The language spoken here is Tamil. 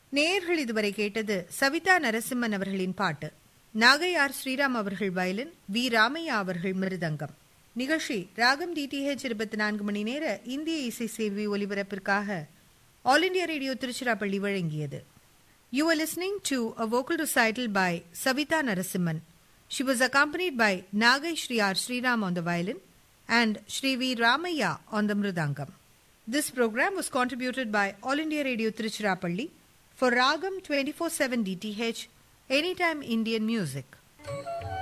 நேயர்கள் இதுவரை கேட்டது சவிதா நரசிம்மன் அவர்களின் பாட்டு நாகை ஆர் ஸ்ரீராம் அவர்கள் வயலின் வி ராமையா அவர்கள் மிருதங்கம் நிகழ்ச்சி ராகம் டிடிஹெச் இருபத்தி நான்கு மணி நேர இந்திய இசை சேவை ஒலிபரப்பிற்காக ஆல் இண்டியா ரேடியோ திருச்சிராப்பள்ளி வழங்கியது you are listening to a vocal recital by Savita Narasimhan. She was accompanied by Nagai Shri R. Sriram on the violin and Shri V. Ramaya on the mridangam. This program was contributed by All India Radio Tiruchirappalli for Ragam 24/7 DTH Anytime Indian Music.